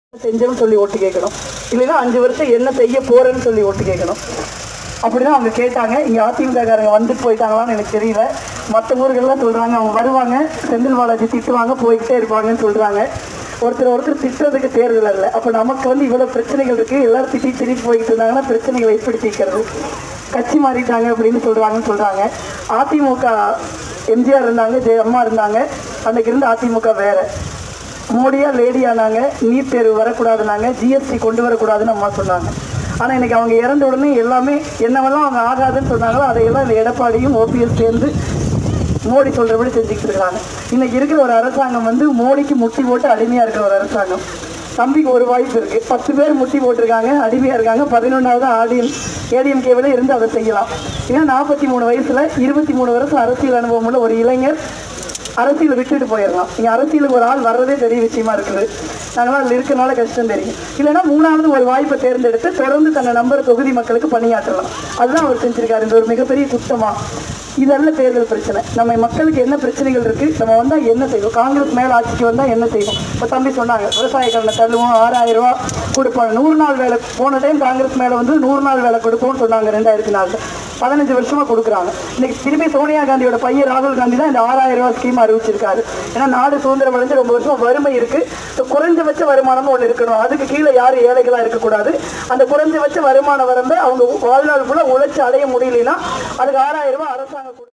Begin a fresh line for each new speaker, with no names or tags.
செஞ்சேன்னு சொல்லி ஓட்டு கேட்கணும் இல்லைன்னா அஞ்சு வருஷம் என்ன செய்ய போறேன்னு சொல்லி ஓட்டு கேட்கணும் அப்படிதான் அவங்க கேட்டாங்க இங்க அதிமுக காரங்க வந்துட்டு போயிட்டாங்களான்னு எனக்கு தெரியல மற்ற ஊர்கள்லாம் சொல்றாங்க அவங்க வருவாங்க செந்தில் பாலாஜி திட்டுவாங்க போய்கிட்டே இருப்பாங்கன்னு சொல்றாங்க ஒருத்தர் ஒருத்தர் திட்டுறதுக்கு தேர்தல் இல்லை அப்ப நமக்கு வந்து இவ்வளவு பிரச்சனைகள் இருக்கு எல்லாரும் திட்டி திட்டி போயிட்டு இருந்தாங்கன்னா பிரச்சனைகளை எப்படி தீர்க்கிறது கட்சி மாறிட்டாங்க அப்படின்னு சொல்றாங்கன்னு சொல்றாங்க அதிமுக எம்ஜிஆர் இருந்தாங்க ஜெய அம்மா இருந்தாங்க அன்னைக்கு இருந்த அதிமுக வேற மோடியா லேடியானாங்க நீட் தேர்வு வரக்கூடாதுனாங்க ஜிஎஸ்டி கொண்டு வரக்கூடாதுன்னு அம்மா சொன்னாங்க ஆனால் இன்னைக்கு அவங்க இறந்த உடனே எல்லாமே என்னவெல்லாம் அவங்க ஆகாதுன்னு சொன்னாங்களோ அதையெல்லாம் இந்த எடப்பாடியும் ஓபிஎஸ் சேர்ந்து மோடி சொல்றபடி செஞ்சுக்கிட்டு இருக்காங்க இன்னைக்கு இருக்கிற ஒரு அரசாங்கம் வந்து மோடிக்கு முட்டி போட்டு அடிமையா இருக்கிற ஒரு அரசாங்கம் தம்பிக்கு ஒரு வாய்ப்பு இருக்கு பத்து பேர் முட்டி போட்டிருக்காங்க அடிமையா இருக்காங்க பதினொன்றாவது ஆடிஎம் ஏடிஎம்கேவில் இருந்து அதை செய்யலாம் ஏன்னா நாற்பத்தி மூணு வயசுல இருபத்தி மூணு வருஷம் அரசியல் அனுபவம் உள்ள ஒரு இளைஞர் அரசியலை விட்டுட்டு போயிடலாம் இங்க அரசியலுக்கு ஒரு ஆள் வர்றதே பெரிய விஷயமா இருக்குது நாங்களாம் அதில் இருக்கனால கஷ்டம் தெரியும் இல்லைன்னா மூணாவது ஒரு வாய்ப்பை தேர்ந்தெடுத்து தொடர்ந்து தன்னை நம்புற தொகுதி மக்களுக்கு பணியாற்றலாம் அதுதான் அவர் செஞ்சிருக்காரு இந்த ஒரு மிகப்பெரிய குற்றமா இதல்ல தேர்தல் பிரச்சனை நம்ம மக்களுக்கு என்ன பிரச்சனைகள் இருக்கு நம்ம வந்தா என்ன செய்வோம் காங்கிரஸ் மேல ஆட்சிக்கு வந்தா என்ன செய்வோம் இப்ப தம்பி சொன்னாங்க விவசாய கடனை தள்ளுவோம் ஆறாயிரம் ரூபாய் கொடுப்போம் நூறு நாள் வேலை போன டைம் காங்கிரஸ் மேல வந்து நூறு நாள் வேலை கொடுப்போம்னு சொன்னாங்க ரெண்டாயிரத்தி நாலுல பதினஞ்சு வருஷமா கொடுக்குறாங்க இன்னைக்கு திரும்பி சோனியா காந்தியோட பையன் ராகுல் காந்தி தான் இந்த ஆறாயிரம் ரூபாய் ஸ்கீம் அறிவிச்சிருக்காரு ஏன்னா நாடு சுதந்திரம் அடைஞ்சு ரொம்ப வருஷம் வறுமை இருக்கு So, குறைஞ்சபட்ச வருமானமும் ஒன்று இருக்கணும் அதுக்கு கீழே யாரும் ஏழைகளா இருக்கக்கூடாது அந்த குறைஞ்சபட்ச வருமான வரம்பை அவங்க வாழ்நாள் ஃபுல்லா உழைச்சு அடைய முடியலன்னா அதுக்கு ஆறாயிரம் ரூபாய் அரசாங்கம் கொடு-